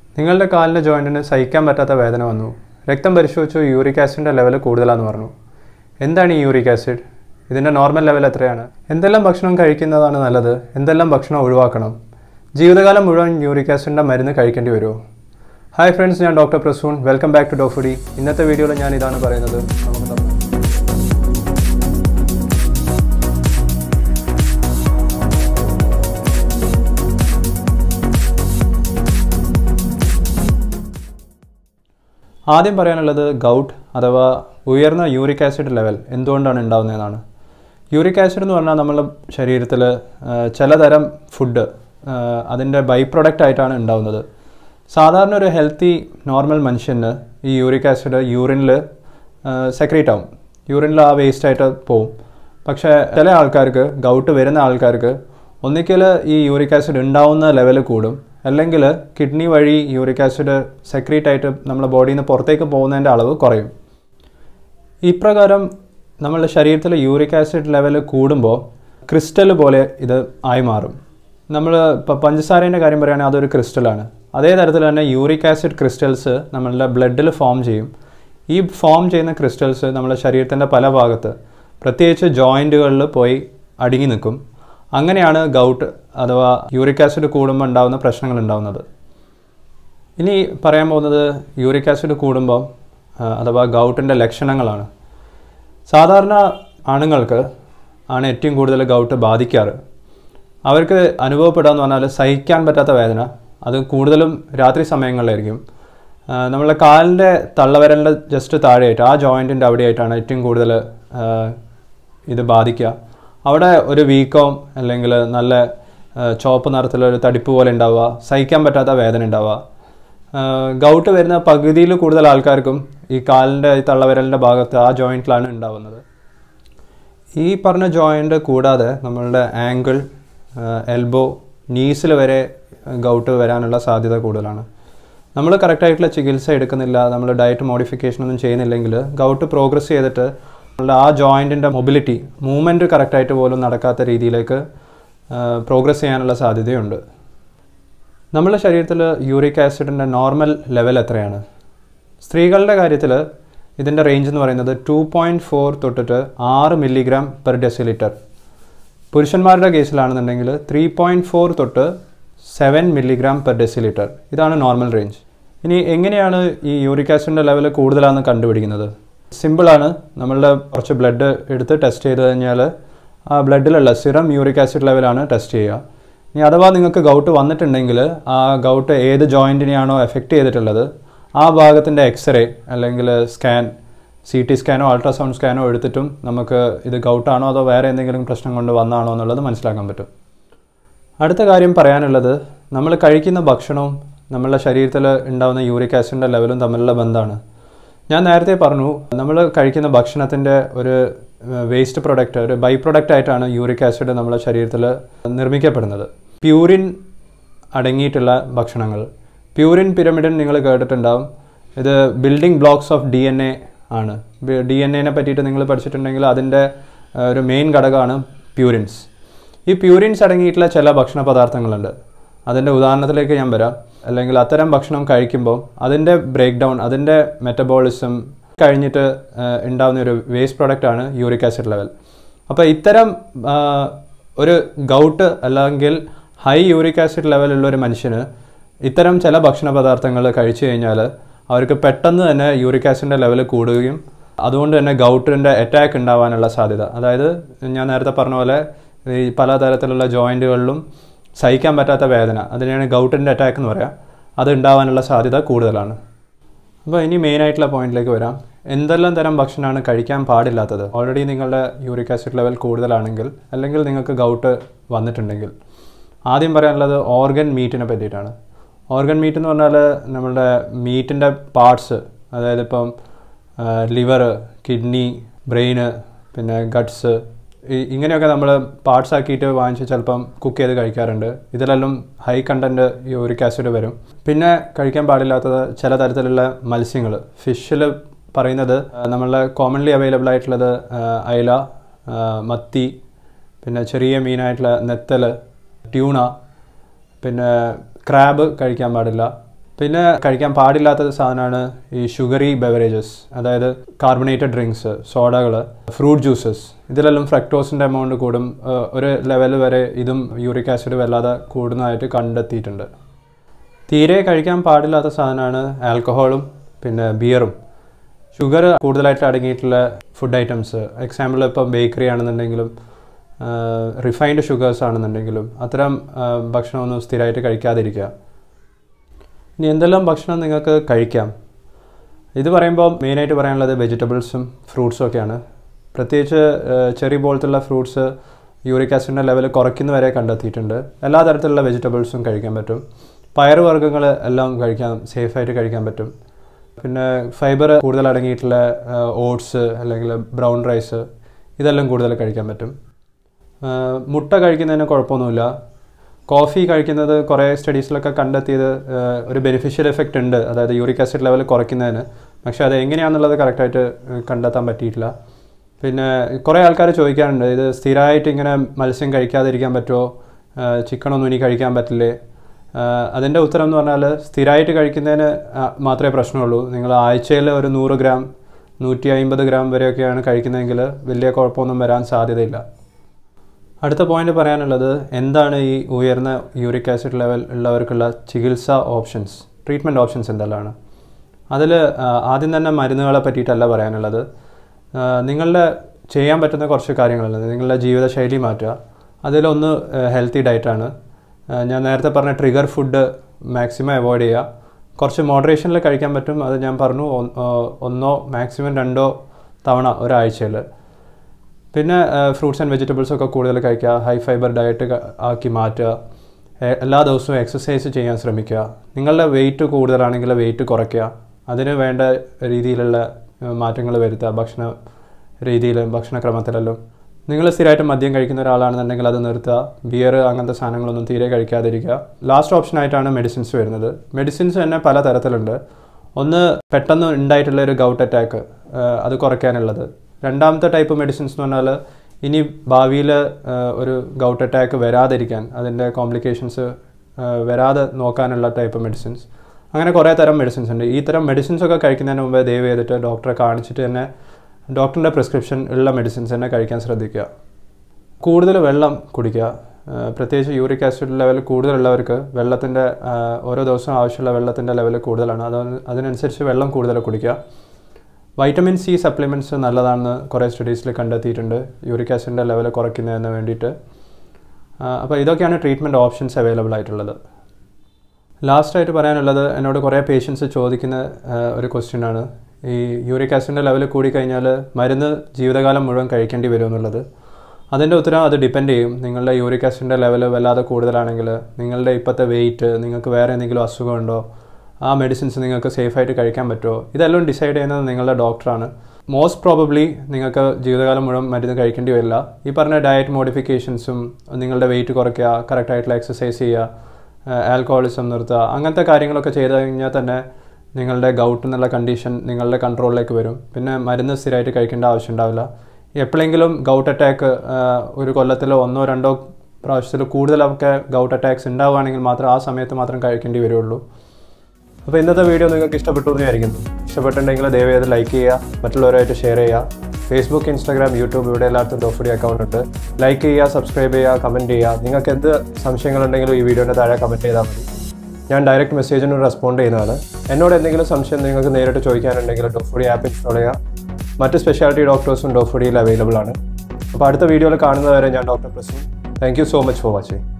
നിങ്ങളുടെ കാലിൻ്റെ ജോയിൻറ്റിന് സഹിക്കാൻ പറ്റാത്ത വേദന വന്നു രക്തം പരിശോധിച്ചു യൂറിക് ആസിഡിൻ്റെ ലെവൽ കൂടുതലാണെന്ന് പറഞ്ഞു എന്താണ് ഈ യൂറിക് ആസിഡ് ഇതിൻ്റെ നോർമൽ ലെവൽ എത്രയാണ് എന്തെല്ലാം ഭക്ഷണം കഴിക്കുന്നതാണ് നല്ലത് എന്തെല്ലാം ഭക്ഷണം ഒഴിവാക്കണം ജീവിതകാലം മുഴുവൻ യൂറിക് ആസിഡിൻ്റെ മരുന്ന് കഴിക്കേണ്ടി വരുമോ ഹായ് ഫ്രണ്ട്സ് ഞാൻ doctor Prasoon welcome back to ഡോഫുഡി ഇന്നത്തെ വീഡിയോയിൽ ഞാൻ ഇതാണ് പറയുന്നത് നമുക്ക് തുടങ്ങാം ആദ്യം പറയാനുള്ളത് ഗൗട്ട് അഥവാ ഉയർന്ന യൂറിക് ആസിഡ് ലെവൽ എന്തുകൊണ്ടാണ് ഉണ്ടാകുന്നതെന്നാണ് യൂറിക് ആസിഡ് എന്ന് പറഞ്ഞാൽ നമ്മുടെ ശരീരത്തിൽ ചിലതരം ഫുഡ് അതിൻ്റെ ബൈ പ്രൊഡക്റ്റ് ആയിട്ടാണ് ഉണ്ടാകുന്നത് സാധാരണ ഒരു ഹെൽത്തി നോർമൽ മനുഷ്യന് ഈ യൂറിക് ആസിഡ് യൂറിനിൽ സെക്രീറ്റ് ആവും യൂറിനിൽ ആ വേസ്റ്റ് ആയിട്ട് പോവും പക്ഷേ ചില ആൾക്കാർക്ക് ഗൗട്ട് വരുന്ന ആൾക്കാർക്ക് ഒന്നിക്കൽ ഈ യൂറിക് ആസിഡ് ഉണ്ടാവുന്ന ലെവൽ കൂടും അല്ലെങ്കിൽ കിഡ്നി വഴി യൂറിക് ആസിഡ് സെക്രീറ്റ് ആയിട്ട് നമ്മുടെ ബോഡിയിൽ നിന്ന് പുറത്തേക്ക് പോകുന്നതിൻ്റെ അളവ് കുറയും ഇപ്രകാരം നമ്മളുടെ ശരീരത്തിലെ യൂറിക് ആസിഡ് ലെവൽ കൂടുമ്പോൾ ക്രിസ്റ്റൽ പോലെ ഇത് ആയി മാറും നമ്മൾ ഇപ്പോൾ പഞ്ചസാരേൻ്റെ കാര്യം പറയുകയാണെങ്കിൽ അതൊരു ക്രിസ്റ്റലാണ് അതേ തരത്തിൽ തന്നെ യൂറിക് ആസിഡ് ക്രിസ്റ്റൽസ് നമ്മളുടെ ബ്ലഡിൽ ഫോം ചെയ്യും ഈ ഫോം ചെയ്യുന്ന ക്രിസ്റ്റൽസ് നമ്മുടെ ശരീരത്തിൻ്റെ പല ഭാഗത്ത് പ്രത്യേകിച്ച് ജോയിൻറ്റുകളിൽ പോയി അടുങ്ങി നിൽക്കും അങ്ങനെയാണ് ഗൗട്ട് അഥവാ യൂറിക് ആസിഡ് കൂടുമ്പോൾ ഉണ്ടാകുന്ന പ്രശ്നങ്ങൾ ഉണ്ടാകുന്നത് ഇനി പറയാൻ പോകുന്നത് യൂറിക് ആസിഡ് കൂടുമ്പോൾ അഥവാ ഗൗട്ടിൻ്റെ ലക്ഷണങ്ങളാണ് സാധാരണ ആണുങ്ങൾക്ക് ആണ് ഏറ്റവും കൂടുതൽ ഗൗട്ട് ബാധിക്കാറ് അവർക്ക് അനുഭവപ്പെടുക പറഞ്ഞാൽ സഹിക്കാൻ പറ്റാത്ത വേദന അത് കൂടുതലും രാത്രി സമയങ്ങളിലായിരിക്കും നമ്മളെ കാലിൻ്റെ തള്ളവിരലിൻ്റെ ജസ്റ്റ് താഴെയായിട്ട് ആ ജോയിൻറ്റിൻ്റെ അവിടെയായിട്ടാണ് ഏറ്റവും കൂടുതൽ ഇത് ബാധിക്കുക അവിടെ ഒരു വീക്കവും അല്ലെങ്കിൽ നല്ല ചുവപ്പ് നിറത്തിലൊരു തടിപ്പ് പോലെ ഉണ്ടാവുക സഹിക്കാൻ പറ്റാത്ത വേദന ഉണ്ടാവുക ഗൗട്ട് വരുന്ന പകുതിയിൽ കൂടുതൽ ആൾക്കാർക്കും ഈ കാലിൻ്റെ ഈ തള്ളവിരലിൻ്റെ ഭാഗത്ത് ആ ജോയിൻറ്റിലാണ് ഉണ്ടാവുന്നത് ഈ പറഞ്ഞ ജോയിൻ്റ് കൂടാതെ നമ്മളുടെ ആങ്കിൾ എൽബോ നീസിൽ വരെ ഗൗട്ട് വരാനുള്ള സാധ്യത കൂടുതലാണ് നമ്മൾ കറക്റ്റായിട്ടുള്ള ചികിത്സ എടുക്കുന്നില്ല നമ്മൾ ഡയറ്റ് മോഡിഫിക്കേഷൻ ഒന്നും ചെയ്യുന്നില്ലെങ്കിൽ ഗൗട്ട് പ്രോഗ്രസ് ചെയ്തിട്ട് നമ്മളുടെ ആ ജോയിൻറ്റിൻ്റെ മൊബിലിറ്റി മൂവ്മെൻറ്റ് കറക്റ്റായിട്ട് പോലും നടക്കാത്ത രീതിയിലേക്ക് പ്രോഗ്രസ് ചെയ്യാനുള്ള സാധ്യതയുണ്ട് നമ്മുടെ ശരീരത്തിൽ യൂറിക് ആസിഡിൻ്റെ നോർമൽ ലെവൽ എത്രയാണ് സ്ത്രീകളുടെ കാര്യത്തിൽ ഇതിൻ്റെ റേഞ്ച് എന്ന് പറയുന്നത് ടു പോയിൻറ്റ് ഫോർ തൊട്ടിട്ട് ആറ് മില്ലിഗ്രാം പെർ ഡെസിലിറ്റർ പുരുഷന്മാരുടെ കേസിലാണെന്നുണ്ടെങ്കിൽ ത്രീ പോയിൻറ്റ് ഫോർ തൊട്ട് സെവൻ മില്ലിഗ്രാം പെർ ഡെസിലിറ്റർ ഇതാണ് നോർമൽ റേഞ്ച് ഇനി എങ്ങനെയാണ് ഈ യൂറിക് ആസിഡിൻ്റെ ലെവൽ കൂടുതലാണെന്ന് കണ്ടുപിടിക്കുന്നത് സിമ്പിളാണ് നമ്മളുടെ കുറച്ച് ബ്ലഡ് എടുത്ത് ടെസ്റ്റ് ചെയ്ത് കഴിഞ്ഞാൽ ആ ബ്ലഡിലുള്ള സിറം യൂറിക് ആസിഡ് ലെവലാണ് ടെസ്റ്റ് ചെയ്യുക ഇനി അഥവാ നിങ്ങൾക്ക് ഗൗട്ട് വന്നിട്ടുണ്ടെങ്കിൽ ആ ഗൗട്ട് ഏത് ജോയിൻറ്റിനെയാണോ എഫക്റ്റ് ചെയ്തിട്ടുള്ളത് ആ ഭാഗത്തിൻ്റെ എക്സ്റേ അല്ലെങ്കിൽ സ്കാൻ സി ടി സ്കാനോ അൾട്രാസൗണ്ട് സ്കാനോ എടുത്തിട്ടും നമുക്ക് ഇത് ഗൗട്ടാണോ അതോ വേറെ എന്തെങ്കിലും പ്രശ്നം കൊണ്ട് വന്നാണോ എന്നുള്ളത് മനസ്സിലാക്കാൻ പറ്റും അടുത്ത കാര്യം പറയാനുള്ളത് നമ്മൾ കഴിക്കുന്ന ഭക്ഷണവും നമ്മളുടെ ശരീരത്തിൽ ഉണ്ടാകുന്ന യൂറിക് ആസിഡിൻ്റെ ലെവലും തമ്മിലുള്ള ബന്ധമാണ് ഞാൻ നേരത്തെ പറഞ്ഞു നമ്മൾ കഴിക്കുന്ന ഭക്ഷണത്തിൻ്റെ ഒരു വേസ്റ്റ് പ്രൊഡക്റ്റ് ഒരു ബൈ പ്രൊഡക്റ്റ് ആയിട്ടാണ് യൂറിക് ആസിഡ് നമ്മുടെ ശരീരത്തിൽ നിർമ്മിക്കപ്പെടുന്നത് പ്യൂരിൻ അടങ്ങിയിട്ടുള്ള ഭക്ഷണങ്ങൾ പ്യൂരിൻ പിരമിഡിൻ നിങ്ങൾ കേട്ടിട്ടുണ്ടാവും ഇത് building blocks of D N A ആണ് ഡി എൻ എനെ പറ്റിയിട്ട് നിങ്ങൾ പഠിച്ചിട്ടുണ്ടെങ്കിൽ അതിൻ്റെ ഒരു മെയിൻ ഘടകമാണ് പ്യൂരിൻസ് ഈ പ്യൂരിൻസ് അടങ്ങിയിട്ടുള്ള ചില ഭക്ഷണ പദാർത്ഥങ്ങളുണ്ട് അതിൻ്റെ ഉദാഹരണത്തിലേക്ക് ഞാൻ വരാം അല്ലെങ്കിൽ അത്തരം ഭക്ഷണം കഴിക്കുമ്പോൾ അതിൻ്റെ ബ്രേക്ക് ഡൗൺ അതിൻ്റെ മെറ്റബോളിസം കഴിഞ്ഞിട്ട് ഉണ്ടാകുന്ന ഒരു വേസ്റ്റ് പ്രൊഡക്റ്റാണ് യൂറിക് ആസിഡ് ലെവൽ അപ്പോൾ ഇത്തരം ഒരു ഗൗട്ട് അല്ലെങ്കിൽ ഹൈ യൂറിക് ആസിഡ് ലെവലുള്ള ഒരു മനുഷ്യന് ഇത്തരം ചില ഭക്ഷണ പദാർത്ഥങ്ങൾ കഴിച്ചു കഴിഞ്ഞാൽ അവർക്ക് പെട്ടെന്ന് തന്നെ യൂറിക് ആസിഡിൻ്റെ ലെവൽ കൂടുകയും അതുകൊണ്ട് തന്നെ ഗൗട്ടിൻ്റെ അറ്റാക്ക് ഉണ്ടാവാനുള്ള സാധ്യത അതായത് ഞാൻ നേരത്തെ പറഞ്ഞ പോലെ ഈ പലതരത്തിലുള്ള ജോയിൻറ്റുകളിലും സഹിക്കാൻ പറ്റാത്ത വേദന അതിനെയാണ് ഗൗട്ടിൻ്റെ അറ്റാക്ക് എന്ന് പറയാം അത് ഉണ്ടാവാനുള്ള സാധ്യത കൂടുതലാണ് അപ്പോൾ ഇനി മെയിനായിട്ടുള്ള പോയിന്റിലേക്ക് വരാം എന്തെല്ലാം തരം ഭക്ഷണമാണ് കഴിക്കാൻ പാടില്ലാത്തത് ഓൾറെഡി നിങ്ങളുടെ യൂറിക് ആസിഡ് ലെവൽ കൂടുതലാണെങ്കിൽ അല്ലെങ്കിൽ നിങ്ങൾക്ക് ഗൗട്ട് വന്നിട്ടുണ്ടെങ്കിൽ ആദ്യം പറയാനുള്ളത് ഓർഗൻ മീറ്റിനെ പറ്റിയിട്ടാണ് ഓർഗൻ മീറ്റ് എന്ന് പറഞ്ഞാൽ നമ്മളുടെ മീറ്റിൻ്റെ പാർട്സ് അതായത് ഇപ്പം ലിവർ കിഡ്നി ബ്രെയിന് പിന്നെ ഗട്ട്സ് ഇങ്ങനെയൊക്കെ നമ്മൾ പാർട്സ് ആക്കിയിട്ട് വാങ്ങിച്ച് ചിലപ്പം കുക്ക് ചെയ്ത് കഴിക്കാറുണ്ട് ഇതിലെല്ലാം ഹൈ കണ്ടൻറ്റ് യൂറിക് ആസിഡ് വരും പിന്നെ കഴിക്കാൻ പാടില്ലാത്തത് ചില തരത്തിലുള്ള മത്സ്യങ്ങൾ ഫിഷിൽ പറയുന്നത് നമ്മളുടെ കോമൺലി അവൈലബിൾ ആയിട്ടുള്ളത് അയല മത്തി പിന്നെ ചെറിയ മീനായിട്ടുള്ള നെത്തൽ ട്യൂണ പിന്നെ ക്രാബ് കഴിക്കാൻ പാടില്ല പിന്നെ കഴിക്കാൻ പാടില്ലാത്ത സാധനമാണ് ഈ ഷുഗറി ബെവറേജസ് അതായത് കാർബണേറ്റഡ് ഡ്രിങ്ക്സ് സോഡകൾ ഫ്രൂട്ട് ജ്യൂസസ് ഇതിലെല്ലാം ഫ്രക്ടോസിൻ്റെ എമൗണ്ട് കൂടും ഏഹ് ഒരു ലെവൽ വരെ ഇതും യൂറിക് ആസിഡ് വല്ലാതെ കൂടുന്നതായിട്ട് കണ്ടെത്തിയിട്ടുണ്ട് തീരെ കഴിക്കാൻ പാടില്ലാത്ത സാധനമാണ് ആൽക്കഹോളും പിന്നെ ബിയറും ഷുഗർ കൂടുതലായിട്ട് അടങ്ങിയിട്ടുള്ള ഫുഡ് ഐറ്റംസ് എക്സാമ്പിൾ ഇപ്പം ബേക്കറി ആണെന്നുണ്ടെങ്കിലും റിഫൈൻഡ് ഷുഗേഴ്സ് ആണെന്നുണ്ടെങ്കിലും അത്തരം ആ, ഭക്ഷണമൊന്നും സ്ഥിരമായിട്ട് കഴിക്കാതിരിക്കുക ഇനി എന്തെല്ലാം ഭക്ഷണം നിങ്ങൾക്ക് കഴിക്കാം ഇത് പറയുമ്പോൾ മെയിനായിട്ട് പറയാനുള്ളത് വെജിറ്റബിൾസും ഫ്രൂട്ട്സും ഒക്കെയാണ് പ്രത്യേകിച്ച് ചെറി പോലത്തുള്ള ഫ്രൂട്ട്സ് യൂറിക് ആസിഡിൻ്റെ ലെവൽ കുറയ്ക്കുന്ന വരെ കണ്ടെത്തിയിട്ടുണ്ട് എല്ലാ തരത്തിലുള്ള വെജിറ്റബിൾസും കഴിക്കാൻ പറ്റും പയറുവർഗ്ഗങ്ങൾ എല്ലാം കഴിക്കാൻ സേഫായിട്ട് കഴിക്കാൻ പറ്റും പിന്നെ ഫൈബർ കൂടുതൽ അടങ്ങിയിട്ടുള്ള ഓട്സ് അല്ലെങ്കിൽ ബ്രൗൺ റൈസ് ഇതെല്ലാം കൂടുതൽ കഴിക്കാൻ പറ്റും ആ, മുട്ട കഴിക്കുന്നതിന് കുഴപ്പമൊന്നുമില്ല കോഫി കഴിക്കുന്നത് കുറേ സ്റ്റഡീസിലൊക്കെ കണ്ടെത്തിയത് ആ, ഒരു ബെനിഫിഷ്യൽ എഫക്റ്റ് ഉണ്ട് അതായത് യൂറിക് ആസിഡ് ലെവൽ കുറയ്ക്കുന്നതിന് പക്ഷേ അത് എങ്ങനെയാണെന്നുള്ളത് കറക്റ്റായിട്ട് കണ്ടെത്താൻ പറ്റിയിട്ടില്ല പിന്നെ കുറേ ആൾക്കാർ ചോദിക്കാറുണ്ട് ഇത് സ്ഥിരമായിട്ട് ഇങ്ങനെ മത്സ്യം കഴിക്കാതിരിക്കാൻ പറ്റുമോ ചിക്കനൊന്നും ഇനി കഴിക്കാൻ പറ്റില്ലേ അതിൻ്റെ ഉത്തരം എന്ന് പറഞ്ഞാൽ സ്ഥിരമായിട്ട് കഴിക്കുന്നതിന് ആ, മാത്രമേ പ്രശ്നമുള്ളൂ നിങ്ങൾ ആഴ്ചയിൽ ഒരു നൂറ് ഗ്രാം നൂറ്റി അമ്പത് ഗ്രാം വരെയൊക്കെയാണ് കഴിക്കുന്നതെങ്കിൽ വലിയ കുഴപ്പമൊന്നും വരാൻ സാധ്യതയില്ല അടുത്ത പോയിന്റ് പറയാനുള്ളത് എന്താണ് ഈ ഉയർന്ന യൂറിക് ആസിഡ് ലെവൽ ഉള്ളവർക്കുള്ള ചികിത്സ ഓപ്ഷൻസ് ട്രീറ്റ്മെൻറ്റ് ഓപ്ഷൻസ് എന്തെല്ലാമാണ് അതിൽ ആദ്യം തന്നെ മരുന്നുകളെ പറ്റിയിട്ടല്ല പറയാനുള്ളത് ആ, നിങ്ങളുടെ ചെയ്യാൻ പറ്റുന്ന കുറച്ച് കാര്യങ്ങളുണ്ട് നിങ്ങളുടെ ജീവിതശൈലി മാറ്റുക അതിലൊന്ന് ഹെൽത്തി ഡയറ്റാണ് ഞാൻ നേരത്തെ പറഞ്ഞ ട്രിഗർ ഫുഡ് മാക്സിമം അവോയ്ഡ് ചെയ്യുക കുറച്ച് മോഡറേഷനിൽ കഴിക്കാൻ പറ്റും അത് ഞാൻ പറഞ്ഞു ഒന്ന്- ആ, ഒന്നോ മാക്സിമം രണ്ടോ തവണ ഒരാഴ്ചയിൽ പിന്നെ ഫ്രൂട്ട്സ് ആൻഡ് വെജിറ്റബിൾസ് ഒക്കെ കൂടുതൽ കഴിക്കുക ഹൈ ഫൈബർ ഡയറ്റ് ആക്കി മാറ്റുക എ- എല്ലാ ദിവസവും എക്സസൈസ് ചെയ്യാൻ ശ്രമിക്കുക നിങ്ങളുടെ വെയിറ്റ് കൂടുതലാണെങ്കിൽ വെയിറ്റ് കുറയ്ക്കുക അതിന് വേണ്ട രീതിയിലുള്ള മാറ്റങ്ങൾ വരുത്തുക ഭക്ഷണ രീതിയിൽ ഭക്ഷണക്രമത്തിലെല്ലാം നിങ്ങൾ സ്ഥിരമായിട്ട് മദ്യം കഴിക്കുന്ന ഒരാളാണെന്നുണ്ടെങ്കിൽ അത് നിർത്തുക ബിയർ അങ്ങനത്തെ സാധനങ്ങളൊന്നും തീരെ കഴിക്കാതിരിക്കുക ലാസ്റ്റ് ഓപ്ഷനായിട്ടാണ് മെഡിസിൻസ് വരുന്നത് മെഡിസിൻസ് തന്നെ പല തരത്തിലുണ്ട് ഒന്ന് പെട്ടെന്ന് ഉണ്ടായിട്ടുള്ള ഒരു ഗൗട്ട് അറ്റാക്ക് അത് കുറയ്ക്കാനുള്ളത് രണ്ടാമത്തെ ടൈപ്പ് മെഡിസിൻസ് എന്ന് പറഞ്ഞാൽ ഇനി ഭാവിയിൽ ഒരു ഗൗട്ട് അറ്റാക്ക് വരാതിരിക്കാൻ അതിൻ്റെ കോംപ്ലിക്കേഷൻസ് വരാതെ നോക്കാനുള്ള ടൈപ്പ് മെഡിസിൻസ് അങ്ങനെ കുറേ തരം മെഡിസിൻസ് ഉണ്ട് ഈ തരം മെഡിസിൻസ് ഒക്കെ കഴിക്കുന്നതിന് മുമ്പ് ദയവ് ചെയ്തിട്ട് ഡോക്ടറെ കാണിച്ചിട്ട് തന്നെ ഡോക്ടറിൻ്റെ പ്രിസ്ക്രിപ്ഷൻ ഉള്ള മെഡിസിൻസ് തന്നെ കഴിക്കാൻ ശ്രദ്ധിക്കുക കൂടുതൽ വെള്ളം കുടിക്കുക ആ, പ്രത്യേകിച്ച് യൂറിക് ആസിഡ് ലെവൽ കൂടുതലുള്ളവർക്ക് വെള്ളത്തിൻ്റെ ആ, ഓരോ ദിവസവും ആവശ്യമുള്ള വെള്ളത്തിൻ്റെ ലെവൽ കൂടുതലാണ് അത് അതിനനുസരിച്ച് വെള്ളം കൂടുതൽ കുടിക്കുക വൈറ്റമിൻ സി സപ്ലിമെൻറ്റ്സ് നല്ലതാണെന്ന് കുറേ സ്റ്റഡീസിൽ കണ്ടെത്തിയിട്ടുണ്ട് യൂറിക് ആസിഡിൻ്റെ ലെവൽ കുറയ്ക്കുന്നതിന് വേണ്ടിയിട്ട് അപ്പോൾ ഇതൊക്കെയാണ് ട്രീറ്റ്മെൻറ്റ് ഓപ്ഷൻസ് അവൈലബിൾ ആയിട്ടുള്ളത് ലാസ്റ്റായിട്ട് പറയാനുള്ളത് എന്നോട് കുറേ പേഷ്യൻസ് ചോദിക്കുന്ന ആ, ഒരു ക്വസ്റ്റ്യൻ ആണ് ഈ യൂറിക് ആസിഡിൻ്റെ ലെവൽ കൂടിക്കഴിഞ്ഞാൽ മരുന്ന് ജീവിതകാലം മുഴുവൻ കഴിക്കേണ്ടി വരും എന്നുള്ളത് അതിൻ്റെ ഉത്തരം അത് ഡിപ്പെൻഡ് ചെയ്യും നിങ്ങളുടെ യൂറിക് ആസിഡിൻ്റെ ലെവൽ വല്ലാതെ കൂടുതലാണെങ്കിൽ നിങ്ങളുടെ ഇപ്പോഴത്തെ വെയിറ്റ് നിങ്ങൾക്ക് വേറെ എന്തെങ്കിലും അസുഖമുണ്ടോ ആ മെഡിസിൻസ് നിങ്ങൾക്ക് സേഫായിട്ട് കഴിക്കാൻ പറ്റുമോ ഇതെല്ലാം ഡിസൈഡ് ചെയ്യുന്നത് നിങ്ങളുടെ ഡോക്ടറാണ് മോസ്റ്റ് പ്രോബബ്ലി നിങ്ങൾക്ക് ജീവിതകാലം മുഴുവൻ മരുന്ന് കഴിക്കേണ്ടി വരില്ല ഈ പറഞ്ഞ ഡയറ്റ് മോഡിഫിക്കേഷൻസും നിങ്ങളുടെ വെയിറ്റ് കുറയ്ക്കുക കറക്റ്റായിട്ടുള്ള എക്സസൈസ് ചെയ്യുക ആൽക്കഹോളിസം നിർത്തുക അങ്ങനത്തെ കാര്യങ്ങളൊക്കെ ചെയ്ത് കഴിഞ്ഞാൽ തന്നെ നിങ്ങളുടെ ഗൗട്ട് എന്നുള്ള കണ്ടീഷൻ നിങ്ങളുടെ കൺട്രോളിലേക്ക് വരും പിന്നെ മരുന്ന് സ്ഥിരമായിട്ട് കഴിക്കേണ്ട ആവശ്യം ഉണ്ടാവില്ല എപ്പോഴെങ്കിലും ഗൗട്ട് അറ്റാക്ക് ഒരു കൊല്ലത്തിൽ ഒന്നോ രണ്ടോ പ്രാവശ്യത്തിൽ കൂടുതലൊക്കെ ഗൗട്ട് അറ്റാക്സ് ഉണ്ടാവുകയാണെങ്കിൽ മാത്രം ആ സമയത്ത് മാത്രം കഴിക്കേണ്ടി വരുള്ളൂ അപ്പോൾ ഇന്നത്തെ വീഡിയോ നിങ്ങൾക്ക് ഇഷ്ടപ്പെട്ടു എന്ന് വിചാരിക്കുന്നു ഇഷ്ടപ്പെട്ടിട്ടുണ്ടെങ്കിൽ ദയവേത് ലൈക്ക് ചെയ്യുക മറ്റുള്ളവരായിട്ട് ഷെയർ ചെയ്യുക ഫേസ്ബുക്ക് ഇൻസ്റ്റാഗ്രാം യൂട്യൂബ് ഇവിടെ എല്ലായിടത്തും ഡോഫുഡി അക്കൗണ്ട് ഉണ്ട് ലൈക്ക് ചെയ്യുക സബ്സ്ക്രൈബ് ചെയ്യുക കമൻറ്റ് ചെയ്യുക നിങ്ങൾക്ക് എന്ത് സംശയങ്ങളുണ്ടെങ്കിലും ഈ വീഡിയോൻ്റെ താഴെ കമൻറ്റ് ചെയ്താൽ മതി ഞാൻ ഡയറക്റ്റ് മെസ്സേജിന് റെസ്പോണ്ട് ചെയ്യുന്നതാണ് എന്നോട് എന്തെങ്കിലും സംശയം നിങ്ങൾക്ക് നേരിട്ട് ചോദിക്കാനുണ്ടെങ്കിൽ ഡോഫുഡി ആപ്പ് ഇൻസ്റ്റാൾ ചെയ്യുക മറ്റ് സ്പെഷ്യാലിറ്റി ഡോക്ടേഴ്സും ഡോഫുഡിയിൽ അവൈലബിൾ ആണ് അപ്പോൾ അടുത്ത വീഡിയോയിൽ കാണുന്നവരെ ഞാൻ doctor Praseen thank you so much for watching